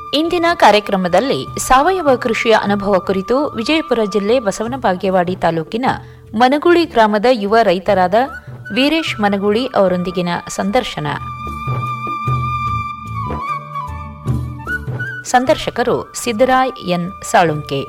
ಇಂದಿನ ಕಾರ್ಯಕ್ರಮದಲ್ಲಿ ಸಾವಯವ ಕೃಷಿಯ ಅನುಭವ ಕುರಿತು ವಿಜಯಪುರ ಜಿಲ್ಲೆ ಬಸವನ ಬಾಗೇವಾಡಿ ತಾಲೂಕಿನ ಮನಗುಳಿ ಗ್ರಾಮದ ಯುವ ರೈತರಾದ ವೀರೇಶ್ ಮನಗುಳಿ ಅವರೊಂದಿಗಿನ ಸಂದರ್ಶನ ಸಂದರ್ಶಕರು ಸಿದ್ದರಾಯ್ ಎನ್ ಸಾಳುಂಕೆ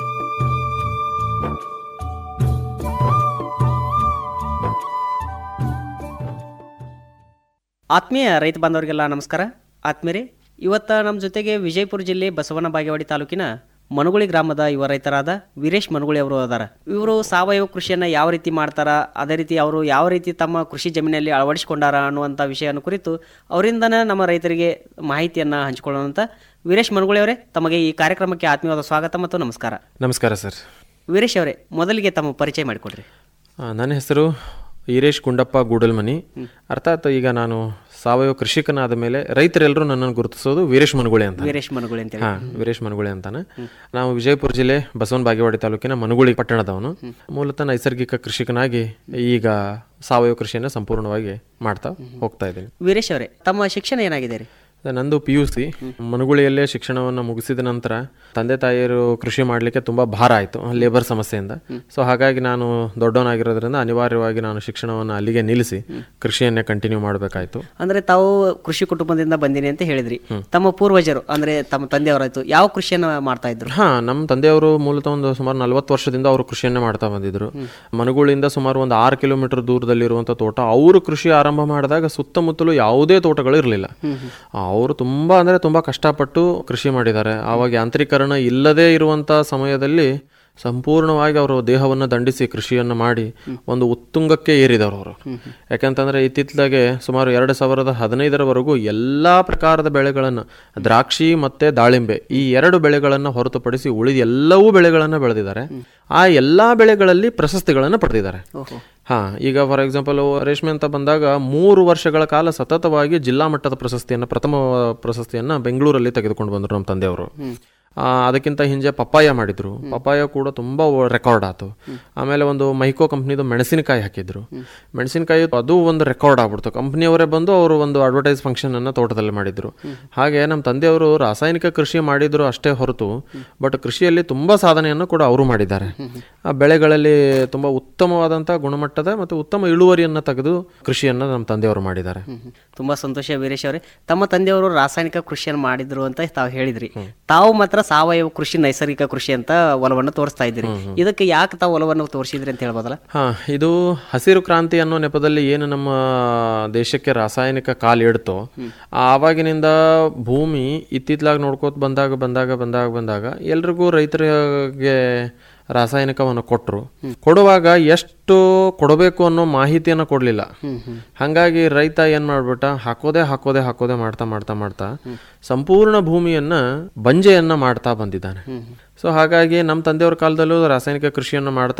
ಆತ್ಮೀಯ ರೈತ ಬಾಂಧವರಿಗೆಲ್ಲ ನಮಸ್ಕಾರ ಆತ್ಮೀಯರೇ ಇವತ್ತು ನಮ್ಮ ಜೊತೆಗೆ ವಿಜಯಪುರ ಜಿಲ್ಲೆ ಬಸವನ ಬಾಗೇವಾಡಿ ತಾಲೂಕಿನ ಮನುಗುಳಿ ಗ್ರಾಮದ ಯುವ ರೈತರಾದ ವೀರೇಶ್ ಮನುಗುಳಿ ಅವರು ಅದಾರ ಇವರು ಸಾವಯವ ಕೃಷಿಯನ್ನು ಯಾವ ರೀತಿ ಮಾಡ್ತಾರ ಅದೇ ರೀತಿ ಅವರು ಯಾವ ರೀತಿ ತಮ್ಮ ಕೃಷಿ ಜಮೀನಲ್ಲಿ ಅಳವಡಿಸಿಕೊಂಡಾರ ಅನ್ನುವಂಥ ವಿಷಯವನ್ನು ಕುರಿತು ಅವರಿಂದನೇ ನಮ್ಮ ರೈತರಿಗೆ ಮಾಹಿತಿಯನ್ನು ಹಂಚಿಕೊಳ್ಳೋಣ ವೀರೇಶ್ ಮನುಗುಳಿ ಅವರೇ ತಮಗೆ ಈ ಕಾರ್ಯಕ್ರಮಕ್ಕೆ ಆತ್ಮೀಯವಾದ ಸ್ವಾಗತ ಮತ್ತು ನಮಸ್ಕಾರ ನಮಸ್ಕಾರ ಸರ್ ವೀರೇಶ್ ಅವರೇ ಮೊದಲಿಗೆ ತಮ್ಮ ಪರಿಚಯ ಮಾಡಿಕೊಡ್ರಿ ಆ, ನನ್ನ ಹೆಸರು ಈರೇಶ್ ಗುಂಡಪ್ಪ ಗೂಡಲ್ಮನಿ ಅರ್ಥಾತ್ ಈಗ ನಾನು ಸಾವಯವ ಕೃಷಿಕನಾದ ಮೇಲೆ ರೈತರೆಲ್ಲರೂ ನನ್ನನ್ನು ಗುರುತಿಸೋದು ವೀರೇಶ್ ಮನುಗುಳಿ ಅಂತ ವೀರೇಶ್ ಮನುಗುಳಿ ಅಂತೇಳಿ ಹಾ ವೀರೇಶ್ ಮನುಗುಳಿ ಅಂತಾನೆ ನಾವು ವಿಜಯಪುರ ಜಿಲ್ಲೆ ಬಸವನ ಬಾಗೇವಾಡಿ ತಾಲೂಕಿನ ಮನುಗುಳಿ ಪಟ್ಟಣದವನು ಮೂಲತಃ ನೈಸರ್ಗಿಕ ಕೃಷಿಕನಾಗಿ ಈಗ ಸಾವಯವ ಕೃಷಿಯನ್ನು ಸಂಪೂರ್ಣವಾಗಿ ಮಾಡ್ತಾ ಹೋಗ್ತಾ ಇದ್ದೀನಿ ವೀರೇಶ್ ಅವರೇ ತಮ್ಮ ಶಿಕ್ಷಣ ಏನಾಗಿದೆ ರೀ ನಂದು ಪಿ ಯು ಸಿ ಮನುಗುಳಿಯಲ್ಲೇ ಶಿಕ್ಷಣವನ್ನು ಮುಗಿಸಿದ ನಂತರ ತಂದೆ ತಾಯಿಯರು ಕೃಷಿ ಮಾಡಲಿಕ್ಕೆ ತುಂಬ ಭಾರ ಆಯಿತು ಲೇಬರ್ ಸಮಸ್ಯೆಯಿಂದ ಸೊ ಹಾಗಾಗಿ ನಾನು ದೊಡ್ಡವನಾಗಿರೋದ್ರಿಂದ ಅನಿವಾರ್ಯವಾಗಿ ನಾನು ಶಿಕ್ಷಣವನ್ನು ಅಲ್ಲಿಗೆ ನಿಲ್ಲಿಸಿ ಕೃಷಿಯನ್ನೇ ಕಂಟಿನ್ಯೂ ಮಾಡಬೇಕಾಯಿತು ಅಂದ್ರೆ ತಾವು ಕೃಷಿ ಕುಟುಂಬದಿಂದ ಬಂದಿನಿ ಅಂತ ಹೇಳಿದ್ರಿ ತಮ್ಮ ಪೂರ್ವಜರು ಅಂದ್ರೆ ತಮ್ಮ ತಂದೆಯವರಾಯ್ತು ಯಾವ ಕೃಷಿಯನ್ನ ಮಾಡ್ತಾ ಇದ್ರು ಹಾ ನಮ್ಮ ತಂದೆಯವರು ಮೂಲತಃ ಒಂದು ಸುಮಾರು ನಲವತ್ತು ವರ್ಷದಿಂದ ಅವರು ಕೃಷಿಯನ್ನೇ ಮಾಡ್ತಾ ಬಂದಿದ್ರು ಮನುಗುಳಿಂದ ಸುಮಾರು ಒಂದು ಆರು ಕಿಲೋಮೀಟರ್ ದೂರದಲ್ಲಿರುವಂಥ ತೋಟ ಅವರು ಕೃಷಿ ಆರಂಭ ಮಾಡಿದಾಗ ಸುತ್ತಮುತ್ತಲು ಯಾವುದೇ ತೋಟಗಳು ಇರಲಿಲ್ಲ ಅವರು ತುಂಬಾ ಅಂದ್ರೆ ತುಂಬಾ ಕಷ್ಟಪಟ್ಟು ಕೃಷಿ ಮಾಡಿದ್ದಾರೆ ಆವಾಗ ಯಾಂತ್ರೀಕರಣ ಇಲ್ಲದೇ ಇರುವಂತ ಸಮಯದಲ್ಲಿ ಸಂಪೂರ್ಣವಾಗಿ ಅವರು ದೇಹವನ್ನು ದಂಡಿಸಿ ಕೃಷಿಯನ್ನು ಮಾಡಿ ಒಂದು ಉತ್ತುಂಗಕ್ಕೆ ಏರಿದವರು ಅವರು ಯಾಕಂತಂದ್ರೆ ಇತ್ತಿತ್ತಲಾಗೆ ಸುಮಾರು ಎರಡು ಸಾವಿರದ ಹದಿನೈದರವರೆಗೂ ಎಲ್ಲಾ ಪ್ರಕಾರದ ಬೆಳೆಗಳನ್ನು ದ್ರಾಕ್ಷಿ ಮತ್ತೆ ದಾಳಿಂಬೆ ಈ ಎರಡು ಬೆಳೆಗಳನ್ನು ಹೊರತುಪಡಿಸಿ ಉಳಿದ ಎಲ್ಲವೂ ಬೆಳೆಗಳನ್ನು ಬೆಳೆದಿದ್ದಾರೆ ಆ ಎಲ್ಲಾ ಬೆಳೆಗಳಲ್ಲಿ ಪ್ರಶಸ್ತಿಗಳನ್ನು ಪಡೆದಿದ್ದಾರೆ ಹಾ ಈಗ ಫಾರ್ ಎಕ್ಸಾಂಪಲ್ ರೇಷ್ಮೆ ಅಂತ ಬಂದಾಗ ಮೂರು ವರ್ಷಗಳ ಕಾಲ ಸತತವಾಗಿ ಜಿಲ್ಲಾ ಮಟ್ಟದ ಪ್ರಶಸ್ತಿಯನ್ನು ಪ್ರಥಮ ಪ್ರಶಸ್ತಿಯನ್ನ ಬೆಂಗಳೂರಲ್ಲಿ ತೆಗೆದುಕೊಂಡು ಬಂದರು ನಮ್ಮ ತಂದೆಯವರು ಆ, ಅದಕ್ಕಿಂತ ಹಿಂದೆ ಪಪ್ಪಾಯ ಮಾಡಿದ್ರು ಪಪ್ಪಾಯ ಕೂಡ ತುಂಬಾ ರೆಕಾರ್ಡ್ ಆಯ್ತು ಆಮೇಲೆ ಒಂದು ಮೈಕೋ ಕಂಪ್ನಿದು ಮೆಣಸಿನಕಾಯಿ ಹಾಕಿದ್ರು ಮೆಣಸಿನಕಾಯಿ ಅದು ಒಂದು ರೆಕಾರ್ಡ್ ಆಗ್ಬಿಡ್ತು ಕಂಪ್ನಿಯವರೇ ಬಂದು ಅವರು ಒಂದು ಅಡ್ವರ್ಟೈಸ್ ಫಂಕ್ಷನ್ ಅನ್ನ ತೋಟದಲ್ಲಿ ಮಾಡಿದ್ರು ಹಾಗೆ ನಮ್ಮ ತಂದೆಯವರು ರಾಸಾಯನಿಕ ಕೃಷಿ ಮಾಡಿದ್ರು ಅಷ್ಟೇ ಹೊರತು ಬಟ್ ಕೃಷಿಯಲ್ಲಿ ತುಂಬಾ ಸಾಧನೆಯನ್ನು ಕೂಡ ಅವರು ಮಾಡಿದ್ದಾರೆ ಆ ಬೆಳೆಗಳಲ್ಲಿ ತುಂಬಾ ಉತ್ತಮವಾದಂತ ಗುಣಮಟ್ಟದ ಮತ್ತು ಉತ್ತಮ ಇಳುವರಿಯನ್ನ ತೆಗೆದು ಕೃಷಿಯನ್ನ ನಮ್ಮ ತಂದೆಯವರು ಮಾಡಿದ್ದಾರೆ ತುಂಬಾ ಸಂತೋಷ ವೀರೇಶ್ ಅವರೇ ತಮ್ಮ ತಂದೆಯವರು ರಾಸಾಯನಿಕ ಕೃಷಿಯನ್ನು ಮಾಡಿದ್ರು ಅಂತ ತಾವು ಹೇಳಿದ್ರಿ ತಾವು ಮಾತ್ರ ಸಾವಯವ ಕೃಷಿ ನೈಸರ್ಗಿಕ ಕೃಷಿ ಅಂತ ಒಲವನ್ನು ತೋರಿಸ್ತಾ ಇದ್ರಿ ಇದಕ್ಕೆ ಯಾಕೆ ತಾವು ಒಲವನ್ನು ತೋರಿಸಿದ್ರಿ ಅಂತ ಹೇಳ್ಬೋದಲ್ಲ ಹಾ ಇದು ಹಸಿರು ಕ್ರಾಂತಿ ಅನ್ನೋ ನೆಪದಲ್ಲಿ ಏನು ನಮ್ಮ ದೇಶಕ್ಕೆ ರಾಸಾಯನಿಕ ಕಾಲಿಡ್ತೋ ಆವಾಗಿನಿಂದ ಭೂಮಿ ಇತ್ತಿತ್ಲಾಗ ನೋಡ್ಕೋತ ಬಂದಾಗ ಬಂದಾಗ ಬಂದಾಗ ಬಂದಾಗ ಎಲ್ರಿಗೂ ರೈತರಿಗೆ ರಾಸಾಯನಿಕವನ್ನು ಕೊಟ್ಟರು ಕೊಡುವಾಗ ಎಷ್ಟು ಕೊಡಬೇಕು ಅನ್ನೋ ಮಾಹಿತಿಯನ್ನು ಕೊಡಲಿಲ್ಲ ಹಾಗಾಗಿ ರೈತ ಏನ್ ಮಾಡ್ಬಿಟ್ಟ ಹಾಕೋದೇ ಹಾಕೋದೇ ಹಾಕೋದೇ ಮಾಡ್ತಾ ಮಾಡ್ತಾ ಮಾಡ್ತಾ ಸಂಪೂರ್ಣ ಭೂಮಿಯನ್ನ ಬಂಜೆಯನ್ನ ಮಾಡ್ತಾ ಬಂದಿದ್ದಾನೆ ಸೊ ಹಾಗಾಗಿ ನಮ್ಮ ತಂದೆಯವ್ರ ಕಾಲದಲ್ಲೂ ರಾಸಾಯನಿಕ ಕೃಷಿಯನ್ನು ಮಾಡ್ತಾ